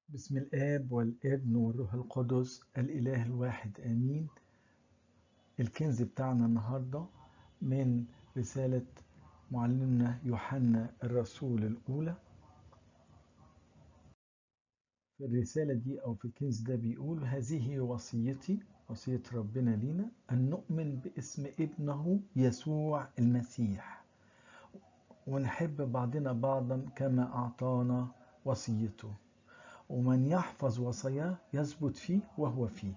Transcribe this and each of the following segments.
بسم الآب والابن والروح القدس الإله الواحد آمين الكنز بتاعنا النهاردة من رسالة معلمنا يوحنا الرسول الأولى في الرسالة دي أو في الكنز ده بيقول هذه وصيتي وصية ربنا لينا أن نؤمن باسم ابنه يسوع المسيح ونحب بعضنا بعضا كما أعطانا وصيته ومن يحفظ وصاياه يثبت فيه وهو فيه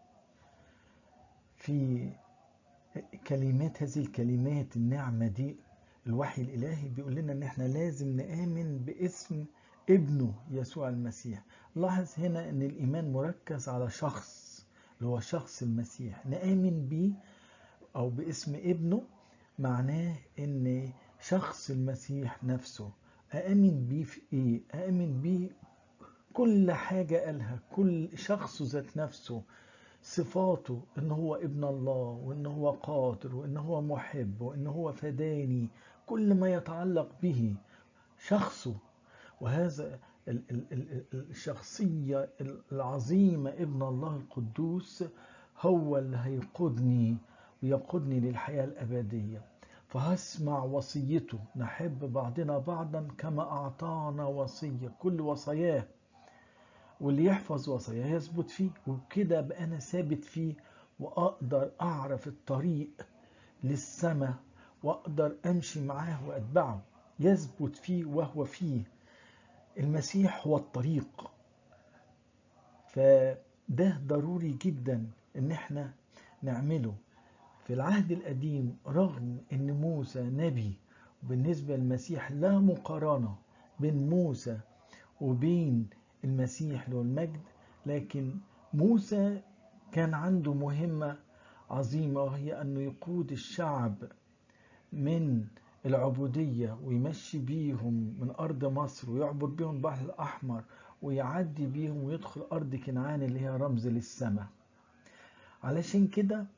في كلمات هذه الكلمات النعمة دي الوحي الإلهي بيقول لنا إن إحنا لازم نآمن باسم ابنه يسوع المسيح لاحظ هنا إن الإيمان مركز على شخص اللي هو شخص المسيح نآمن بيه أو باسم ابنه معناه إن شخص المسيح نفسه أآمن بيه في إيه؟ أآمن بيه كل حاجة قالها كل شخص ذات نفسه صفاته ان هو ابن الله وان هو قادر وان هو محب وان هو فداني كل ما يتعلق به شخصه وهذا الشخصية العظيمة ابن الله القدوس هو اللي هيقودني ويقودني للحياة الأبدية فهسمع وصيته نحب بعضنا بعضا كما أعطانا وصية كل وصاياه واللي يحفظ وصاياه يثبت فيه وكده بقى انا ثابت فيه واقدر اعرف الطريق للسماء واقدر امشي معاه واتبعه يثبت فيه وهو فيه المسيح هو الطريق فده ضروري جدا ان احنا نعمله في العهد القديم رغم ان موسى نبي بالنسبه للمسيح لا مقارنه بين موسى وبين المسيح له المجد لكن موسى كان عنده مهمة عظيمة وهي أنه يقود الشعب من العبودية ويمشي بيهم من أرض مصر ويعبر بيهم البحر الأحمر ويعدي بيهم ويدخل أرض كنعان اللي هي رمز للسماء علشان كده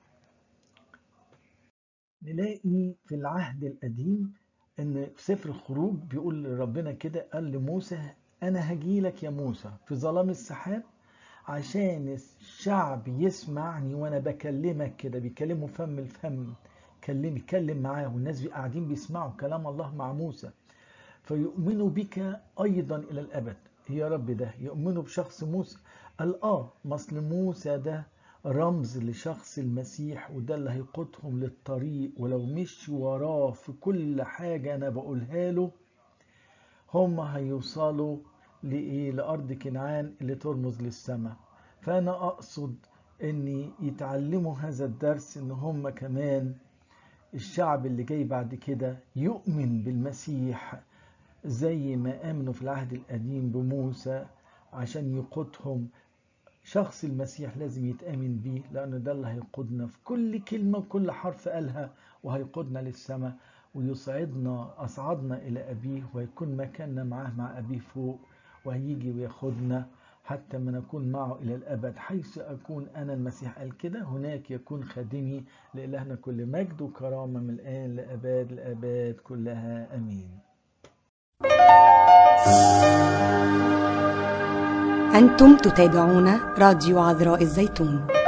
نلاقي في العهد القديم ان في سفر الخروج بيقول ربنا كده قال لموسى أنا هجيلك يا موسى في ظلام السحاب عشان الشعب يسمعني وأنا بكلمك كده بيكلموا فم الفم كلم يتكلم معاه والناس قاعدين بيسمعوا كلام الله مع موسى فيؤمنوا بك أيضا إلى الأبد يا رب ده يؤمنوا بشخص موسى قال آه مصل موسى ده رمز لشخص المسيح وده اللي هيقودهم للطريق ولو مشوا وراه في كل حاجة أنا بقولها له هم هيوصلوا لإيه لأرض كنعان اللي ترمز للسماء فأنا أقصد أن يتعلموا هذا الدرس أن هم كمان الشعب اللي جاي بعد كده يؤمن بالمسيح زي ما آمنوا في العهد القديم بموسى عشان يقودهم شخص المسيح لازم يتآمن بيه لأنه ده اللي هيقودنا في كل كلمة وكل حرف قالها وهيقودنا للسماء ويصعدنا أصعدنا إلى أبيه ويكون مكاننا معاه مع أبيه فوق وهيجي وياخدنا حتى ما نكون معه إلى الأبد حيث أكون أنا المسيح قال كده هناك يكون خادمي لإلهنا كل مجد وكرامة من الآن لأباد الآباد كلها أمين أنتم تتابعون راديو عذراء الزيتون